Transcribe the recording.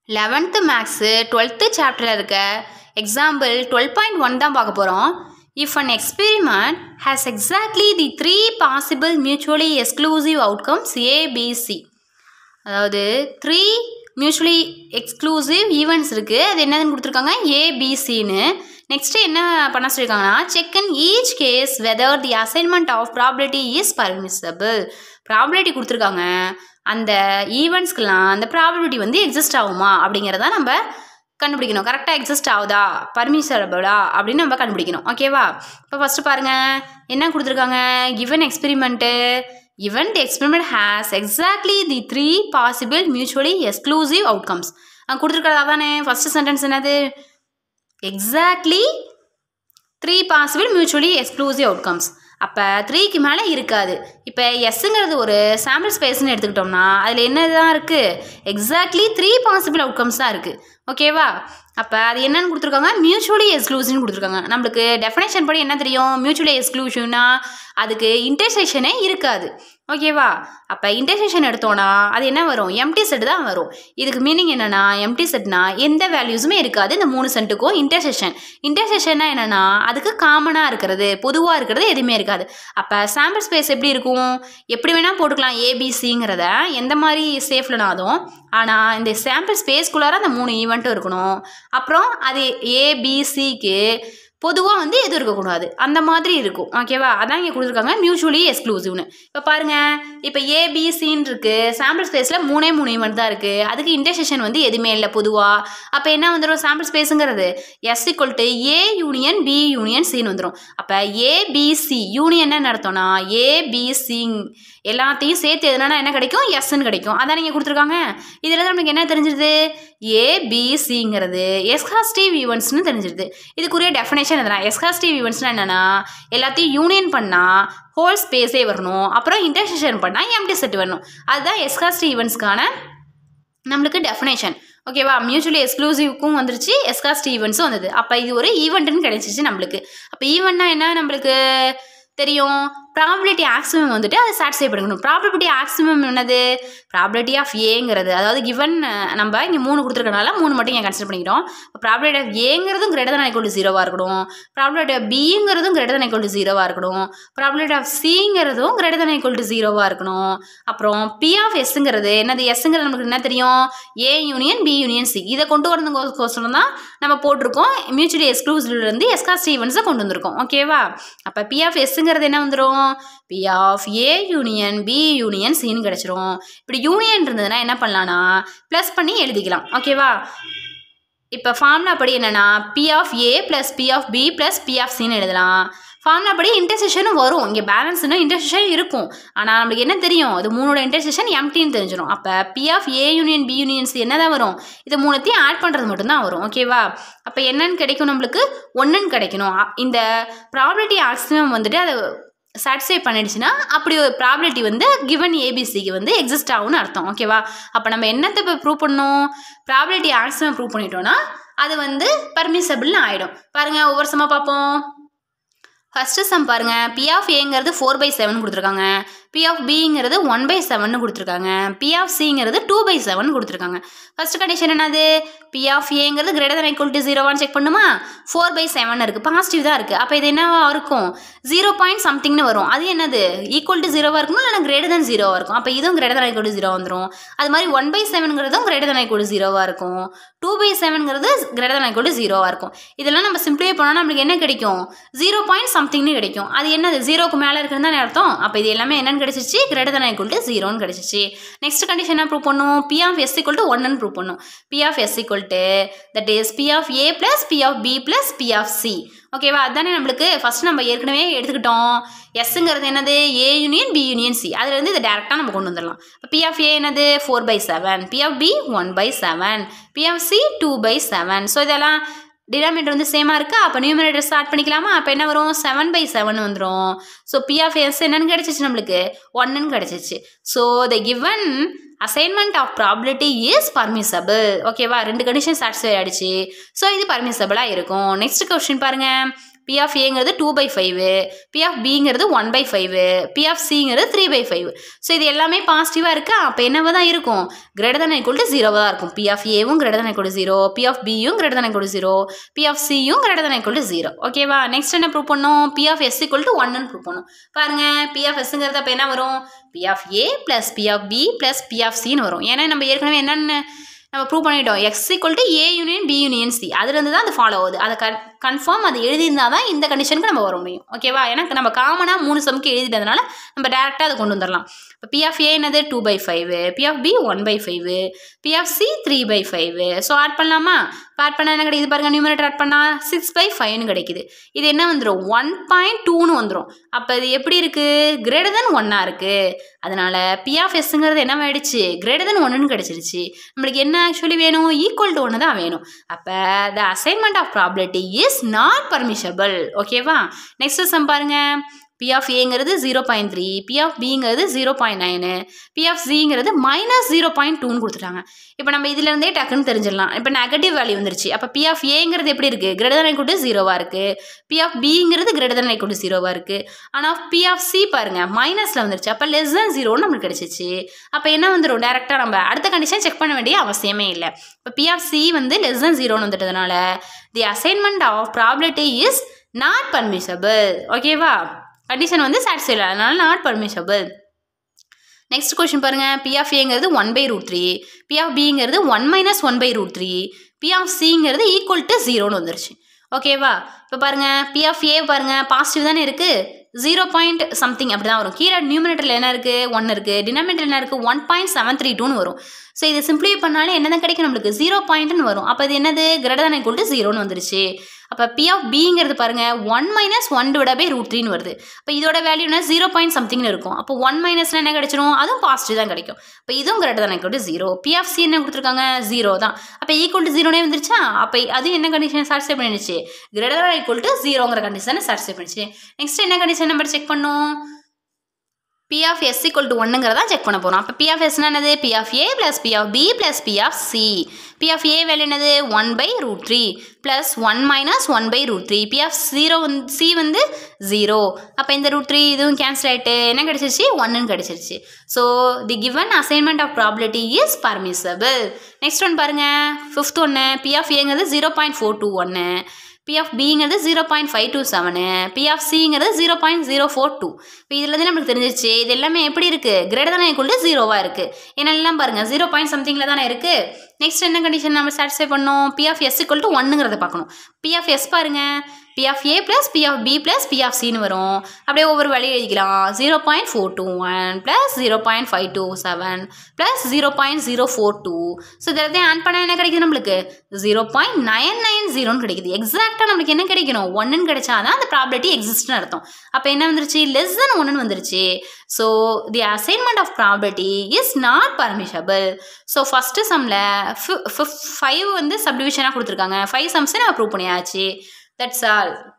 eleventh maths twelfth சாப்டரில் இருக்க example twelve point one தான் பார்க்க போகிறோம் if an experiment has exactly the three possible mutually exclusive outcomes A B C அதாவது three mutually exclusive events இருக்குது அது என்னதுன்னு கொடுத்துருக்காங்க ஏபிசின்னு நெக்ஸ்ட்டு என்ன பண்ண சொல்லியிருக்காங்கன்னா check in each case whether the assignment of probability is permissible probability கொடுத்துருக்காங்க அந்த ஈவெண்ட்ஸ்க்கெலாம் அந்த ப்ராபிலிட்டி வந்து எக்ஸிஸ்ட் ஆகுமா அப்படிங்கிறத நம்ம கண்டுபிடிக்கணும் கரெக்டாக எக்ஸிஸ்ட் ஆகுதா பர்மிசபிளா அப்படின்னு நம்ம கண்டுபிடிக்கணும் ஓகேவா இப்போ ஃபஸ்ட்டு பாருங்கள் என்ன கொடுத்துருக்காங்க given experiment given the experiment has exactly the three possible mutually exclusive outcomes அங்கே கொடுத்துருக்கறது அதானே ஃபஸ்ட்டு சென்டென்ஸ் என்னது exactly three possible mutually exclusive outcomes அப்போ த்ரீக்கு மேலே இருக்காது இப்போ எஸ்ஸுங்கிறது ஒரு சாம்பிள் ஸ்பேஸ்னு எடுத்துக்கிட்டோம்னா அதில் என்ன தான் இருக்குது எக்ஸாக்ட்லி த்ரீ பாசிபிள் அவுட்கம்ஸ் தான் இருக்குது ஓகேவா அப்போ அது என்னன்னு கொடுத்துருக்காங்க மியூச்சுவலி எக்ஸ்க்ளூசிவ்னு கொடுத்துருக்காங்க நம்மளுக்கு டெஃபினேஷன் படி என்ன தெரியும் மியூச்சுவலி எக்ஸ்க்ளூஷன்னா அதுக்கு இன்டர்செக்ஷனே இருக்காது ஓகேவா அப்போ இன்டர்செக்ஷன் எடுத்தோன்னா அது என்ன வரும் எம்டி செட் தான் வரும் இதுக்கு மீனிங் என்னென்னா எம்டி செட்னா எந்த வேல்யூஸுமே இருக்காது இந்த மூணு சென்ட்டுக்கும் இன்டர்செக்ஷன் இன்டர்செக்ஷன்னா என்னென்னா அதுக்கு காமனாக இருக்கிறது பொதுவாக இருக்கிறது எதுவுமே இருக்காது அப்போ சாம்பிள் ஸ்பேஸ் எப்படி இருக்கும் எப்படி வேணால் போட்டுக்கலாம் ஏபிசிங்கிறத எந்த மாதிரி சேஃப்லனாதும் ஆனால் இந்த சாம்பிள் ஸ்பேஸ்குள்ளார அந்த மூணு ஈவெண்ட்டும் இருக்கணும் அப்புறம் அது ஏபிசிக்கு பொதுவாக வந்து எதுவும் இருக்கக்கூடாது அந்த மாதிரி இருக்கும் ஓகேவா அதான் இங்கே கொடுத்துருக்காங்க மியூச்சுவலி எக்ஸ்க்ளூசிவ்னு இப்போ பாருங்கள் இப்போ ஏபிசின்னு இருக்குது சாம்பிள் ஸ்பேஸில் மூணே மூணு ஈவெண்ட் தான் இருக்குது அதுக்கு இன்டர்செக்ஷன் வந்து எதுவுமே இல்லை பொதுவாக அப்போ என்ன வந்துடும் சாம்பிள் ஸ்பேஸுங்கிறது S equal to A union B union சின்னு வந்துடும் அப்போ ஏபிசி யூனியன் என்ன நடத்தோம்னா ஏபிசிங் எல்லாத்தையும் சேர்த்து எதுனா என்ன கிடைக்கும் எஸ்ன்னு கிடைக்கும் அதான் நீங்கள் கொடுத்துருக்காங்க இதில் தான் நமக்கு என்ன தெரிஞ்சிருது ஏபிசிங்கிறது எஸ்ஹாஸ்டிவ் ஈவெண்ட்ஸ்னு தெரிஞ்சிருது இதுக்குரிய டெஃபினேஷன் எதுனா எஸ்ஹாஸ்டிவ் ஈவெண்ட்ஸ்னால் என்னென்னா எல்லாத்தையும் யூனியன் பண்ணால் ஹோல் ஸ்பேஸே வரணும் அப்புறம் இன்டர்செக்ஷன் பண்ணால் எம்டி செட் வரணும் அதுதான் எஸ்ஹாஸ்டிவ் ஈவெண்ட்ஸ்க்கான நம்மளுக்கு டெஃபினேஷன் ஓகேவா மியூச்சுவலி எக்ஸ்க்ளூசிவ்க்கும் வந்துருச்சு எஸ்காஸ்ட் ஈவெண்ட்ஸும் வந்தது அப்போ இது ஒரு ஈவெண்ட்டுன்னு கிடைச்சிச்சு நம்மளுக்கு அப்போ ஈவெண்ட்னா என்ன நம்மளுக்கு தெரியும் ப்ராபிலிட்டி ஆக்சிமம் வந்துட்டு அதை சாட்டிஸ்ஃபை பண்ணிக்கணும் ப்ராபிலிட்டி ஆக்சிமம் என்னது ப்ராபிலிட்டி ஆஃப் ஏங்கிறது அதாவது கிவன் நம்ம இங்கே மூணு கொடுத்துருக்கனால மூணு மட்டும் இங்கே கன்சிடர் பண்ணிக்கிறோம் ப்ராபிலிட்டி ஆஃப் ஏங்கிறதும் கிரேட்டர் தன் ஈக்குவல் டு ஜீரோவாக இருக்கணும் ப்ராபிலிட்டி ஆஃப் பிங்கிறதும் கிரேட்டர் தன் ஈக்குவல் டு ஜீரோவாக இருக்கணும் ப்ராபிலிட்டி ஆஃப் சிங்கிறதும் கிரேட்டர் தன் ஈக்குவல் டு ஜீரோவாக இருக்கணும் அப்புறம் பி ஆஃப் எஸ்ஸுங்கிறது என்னது எஸ்ஸுங்கிறது நமக்கு என்ன தெரியும் A union B union C இதை கொண்டு வரதுக்கோசரம் தான் நம்ம போட்டிருக்கோம் மியூச்சுவலி எக்ஸ்க்ளூசிவ்லேருந்து எஸ்கா ஸ்டீவன்ஸை கொண்டு வந்திருக்கோம் ஓகேவா அப்போ பி ஆஃப் எஸ்ஸுங்கிறது என்ன வந்துடும் P of A union B union சின்னு கிடச்சிரும் இப்படி யூனியன் இருந்ததுன்னா என்ன பண்ணலான்னா ப்ளஸ் பண்ணி எழுதிக்கலாம் ஓகேவா இப்போ ஃபார்முலா படி என்னென்னா P of A plus P of B plus P of சின்னு எழுதலாம் ஃபார்முலா படி இன்டர்செக்ஷனும் வரும் இங்கே பேலன்ஸ்னா இன்டர்செக்ஷன் இருக்கும் ஆனால் நம்மளுக்கு என்ன தெரியும் அது மூணோட இன்டர்செக்ஷன் எம்டின்னு தெரிஞ்சிடும் அப்போ P of A union B union C என்ன தான் வரும் இது மூணுத்தையும் ஆட் பண்ணுறது மட்டும்தான் வரும் ஓகேவா அப்போ என்னன்னு கிடைக்கும் நம்மளுக்கு ஒன்றுன்னு கிடைக்கணும் இந்த ப்ராபிலிட்டி ஆக்சிமம் வந்துட்டு அதை சாட்டிஸ்ஃபை பண்ணிடுச்சுன்னா அப்படி ஒரு ப்ராபிலிட்டி வந்து கிவன் ஏபிசிக்கு வந்து எக்ஸிஸ்ட் ஆகும்னு அர்த்தம் ஓகேவா அப்போ நம்ம என்னத்தை இப்போ ப்ரூவ் பண்ணணும் ப்ராபிலிட்டி ஆக்சிமம் ப்ரூவ் பண்ணிட்டோன்னா அது வந்து பர்மிசபிள்னு ஆகிடும் பாருங்கள் ஒவ்வொரு சமமாக பார்ப்போம் ஃபஸ்ட்டு சம் பாருங்கள் பி ஆஃப் ஏங்கிறது ஃபோர் பை செவன் கொடுத்துருக்காங்க பி ஆஃப் பிங்கிறது ஒன் பை செவன் கொடுத்துருக்காங்க பி ஆஃப் சிங்கிறது டூ பை செவன் கொடுத்துருக்காங்க ஃபஸ்ட் கண்டிஷன் என்னது பி ஆஃப் ஏங்கிறது கிரேட்டர் தன் ஈக்குவல் டு ஜீரோவான்னு செக் பண்ணுமா ஃபோர் பை செவன் இருக்குது பாசிட்டிவ் தான் இருக்குது அப்போ இது என்னவா இருக்கும் ஜீரோ பாயிண்ட் சம்திங்னு வரும் அது என்னது ஈக்குவல் டு ஜீரோவாக இருக்கணும் இல்லைனா கிரேட்டர் தன் ஜீரோவாக இருக்கும் அப்போ இதுவும் greater than equal to zero வந்துடும் அது மாதிரி ஒன் பை செவனுங்கிறதும் கிரேட்டர் தன் ஈக்குவல் டு ஜீரோவாக இருக்கும் டூ பை செவனுங்கிறது கிரேட்டர் தன் ஈக்குவல் டு ஜீரோவாக இருக்கும் இதெல்லாம் நம்ம சிம்பிளே பண்ணால் நம்மளுக்கு என்ன கிடைக்கும் ஜீரோ பாயிண்ட் சம்திங்னு கிடைக்கும் அது என்னது ஜீரோக்கு மேலே இருக்குன்னு தானே அர்த்தம் அப்போ இது எல்லாமே என்னன்னு கிடைச்சிச்சு கிரேட்டர் தன் ஈக்குவல் டு ஜீரோன்னு கிடைச்சிச்சு நெக்ஸ்ட் கண்டிஷன் என்ன ப்ரூவ் பண்ணும் P of S equal to ஒன்னு ப்ரூவ் பண்ணும் P of S equal to that is P of A plus P of B plus P of C ஓகேவா அதுதானே நம்மளுக்கு first நம்ம ஏற்கனவே எடுத்துக்கிட்டோம் எஸ்ஸுங்கிறது என்னது A union B union C அதுலேருந்து இதை டேரெக்டாக நம்ம கொண்டு வந்துடலாம் இப்போ பி ஆஃப் ஏ என்னது four by seven P of B one by seven P of C two by seven so இதெல்லாம் டினாமினேட்டர் வந்து சேமாக இருக்கா அப்போ நியூமினேட்டர் ஸ்டார்ட் பண்ணிக்கலாமா அப்போ என்ன வரும் செவன் பை செவன் வந்துடும் ஸோ பி ஆஃப் எஸ் என்னன்னு கிடச்சிச்சு நம்மளுக்கு ஒன்னுன்னு கிடச்சிச்சு so the given assignment of probability is permissible ஓகேவா ரெண்டு கண்டிஷன் சாட்டிஸ்ஃபை ஆகிடுச்சு ஸோ இது பர்மிசபிளாக இருக்கும் நெக்ஸ்ட் கொஸ்டின் பாருங்கள் பி ஆஃப் ஏங்கிறது two by five P of பிங்கிறது one by five P of சிங்கிறது த்ரீ பை ஃபைவ் ஸோ இது எல்லாமே பாசிட்டிவாக இருக்கா அப்போ என்னவா தான் இருக்கும் கிரேட்டர் தன் ஈக்குவல் டு ஜீரோவாக தான் இருக்கும் பி ஆஃப் ஏவும் greater than equal to zero P of பியும் greater than equal to zero P of சியும் greater than equal to zero ஓகேவா நெக்ஸ்ட் என்ன ப்ரூவ் பண்ணோம் P of S equal to ஒன்னு ப்ரூவ் பண்ணும் பாருங்க பி ஆஃப் எஸ்ங்கிறது அப்போ என்ன வரும் P of A plus P of B plus P of சின்னு வரும் ஏன்னா நம்ம ஏற்கனவே என்னென்ன நம்ம ப்ரூவ் பண்ணிட்டோம் X equal to A union B union C அதுலேருந்து தான் அது ஃபாலோ ஆகுது அதை கன் கன்ஃபார்ம் அது எழுதியிருந்தால் தான் இந்த கண்டிஷனுக்கு நம்ம வர முடியும் ஓகேவா ஏன்னா நம்ம காமனாக மூணு சம்க்கு எழுதிட்டதுனால நம்ம டேரெக்டாக அதை கொண்டு வந்துடலாம் இப்போ பி ஆஃப் ஏ என்னது two by five P of B one by five P of C three by five so add பண்ணலாமா இப்போ ஆட் பண்ணால் என்ன கிடைக்குது பாருங்கள் நியூமரேட்டர் ஆட் பண்ணால் சிக்ஸ் பை ஃபைவ்னு கிடைக்குது இது என்ன வந்துடும் ஒன் பாயிண்ட் டூன்னு வந்துடும் அப்போ இது எப்படி இருக்குது கிரேட்டர் தென் ஒன்னாக இருக்குது அதனால் பி ஆஃப் எஸ்ங்கிறது என்ன ஆயிடுச்சு கிரேட்டர் தென் ஒன்றுன்னு கிடச்சிருச்சு நம்மளுக்கு என்ன ஆக்சுவலி வேணும் ஈக்குவல் டு ஒன்று தான் வேணும் அப்போ the assignment of probability is not permissible ஓகேவா நெக்ஸ்ட் சம் பாருங்க பி ஆஃப் ஏங்கிறது zero point three P of பிங்கிறது zero point nine P of ஜிங்கிறது மைனஸ் ஜீரோ பாயிண்ட் டூன்னு கொடுத்துட்டாங்க இப்போ நம்ம இதுலேருந்தே டக்குன்னு தெரிஞ்சிடலாம் இப்போ நெகட்டிவ் வேல்யூ வந்துருச்சு அப்போ பி ஆஃப் ஏங்கிறது எப்படி இருக்குது கிரேட்டர் தன் ஈக்குவல் டு ஜீரோவாக இருக்குது பி ஆஃப் பிங்கிறது கிரேட்டர் தன் ஈக்குவல் டு ஜீரோவாக இருக்குது ஆனால் பி ஆஃப் சி பாருங்கள் மைனஸில் வந்துருச்சு அப்போ லெஸ் தன் ஜீரோன்னு நம்மளுக்கு கிடச்சிச்சு அப்போ என்ன வந்துடும் டேரெக்டாக நம்ம அடுத்த கண்டிஷன் செக் பண்ண வேண்டிய அவசியமே இல்லை இப்போ பி ஆஃப் சி வந்து லெஸ் தன் ஜீரோன்னு வந்துட்டதுனால the assignment of probability is not permissible ஓகேவா கண்டிஷன் வந்து சாட்டிஸ்ஃபை இல்லை அதனால நாட் பர்மிஷபிள் நெக்ஸ்ட் கொஷின் பாருங்கள் பி ஆஃப் ஏங்கிறது one by root three P of பிங்கிறது one minus one by root three P of சிங்கிறது ஈக்குவல் டு ஜீரோன்னு வந்துருச்சு ஓகேவா இப்போ பாருங்கள் பி ஆஃப் ஏ பாருங்கள் பாசிட்டிவ் தானே இருக்குது ஜீரோ பாயிண்ட் சம்திங் அப்படி தான் வரும் கீழே நியூமினேட்டரில் என்ன இருக்குது ஒன் இருக்குது டினாமினேட்டர் என்ன இருக்குது ஒன் பாயிண்ட் செவன் த்ரீ டூன்னு வரும் ஸோ இது சிம்பிளி பண்ணாலே என்ன தான் கிடைக்கும் நம்மளுக்கு ஜீரோ பாயிண்ட்னு வரும் அப்போ இது என்னது கிரேட்டர் தன் ஈக்குவல் டு ஜீரோன்னு வந்துருச்சு அப்போ பி ஆஃப் பிங்கிறது பாருங்கள் one minus one divide by root த்ரீன்னு வருது இப்போ இதோட வேல்யூனா ஜீரோ பாயிண்ட் சம்திங்னு இருக்கும் அப்போ ஒன் மைனஸ்ல என்ன கிடைச்சிரும் அதுவும் பாசிட்டிவ் தான் கிடைக்கும் இப்போ இதுவும் greater than equal to zero P of C என்ன கொடுத்துருக்காங்க ஜீரோ தான் அப்போ ஈக்குவல் டு ஜீரோனே வந்துருச்சா அப்போ அது என்ன கண்டிஷன் சாட்டிஸ்ஃபை பண்ணிடுச்சு கிரேட்டர் தான் ஈக்குவல் டு ஜீரோங்கிற கண்டிஷனை சாட்டிஸ்ஃபை பண்ணிச்சு நெக்ஸ்ட் என்ன கண்டிஷன் நம்பர் செக் பண்ணோம் P of S equal to ஒன்றுங்கிறதா செக் பண்ண போகிறோம் அப்போ பி ஆஃப் எஸ்னா என்னது P of A plus P of B plus P of C P of A value என்னது one by root three plus one minus one by root three P of zero வந்து C வந்து zero அப்போ இந்த root three இதுவும் cancel ஆகிட்டு என்ன கிடச்சிருச்சு ஒன்றுன்னு கிடச்சிருச்சு so the given assignment of probability is permissible next one பாருங்கள் ஃபிஃப்த் ஒன்று பி ஆஃப் ஏங்கிறது ஜீரோ பாயிண்ட் ஃபோர் டூ ஒன்று பி ஆஃப் பிங்கிறது zero point five two seven P of சிங்கிறது zero point zero four two இப்போ இதுலேருந்து நம்மளுக்கு தெரிஞ்சிச்சு இது எல்லாமே எப்படி இருக்குது கிரேட்டர் தானே ஈக்குவல் டு ஜீரோவாக இருக்குது ஏன்னா எல்லாம் பாருங்கள் ஜீரோ பாயிண்ட் சம்திங்கில் தானே இருக்குது நெக்ஸ்ட் என்ன கண்டிஷன் நம்ம சாட்டிஸ்ஃபை பண்ணோம் P of S equal to ஒன்னுங்கிறத பார்க்கணும் பி ஆஃப் எஸ் பாருங்கள் P of A plus P of B plus P of சின்னு வரும் அப்படியே ஒவ்வொரு வழி எழுதிக்கலாம் zero point four two one plus zero point five two seven plus zero point zero four two so இதெல்லாத்தையும் add பண்ணால் என்ன கிடைக்குது நம்மளுக்கு ஜீரோ பாயிண்ட் நைன் நைன் ஜீரோன்னு கிடைக்குது எக்ஸாக்டாக நம்மளுக்கு என்ன கிடைக்கணும் ஒன்றுன்னு கிடைச்சாதான் அந்த ப்ராபிலிட்டி எக்ஸிஸ்ட்னு அர்த்தம் அப்போ என்ன வந்துருச்சு லெஸ் தென் ஒன்றுன்னு வந்துருச்சு so the assignment of probability is not permissible so first சம்மில் ஃபைவ் வந்து சப்டிவிஷனாக கொடுத்துருக்காங்க ஃபைவ் சம்ஸை நம்ம ப்ரூவ் பண்ணியாச்சு தட்ஸ் ஆல்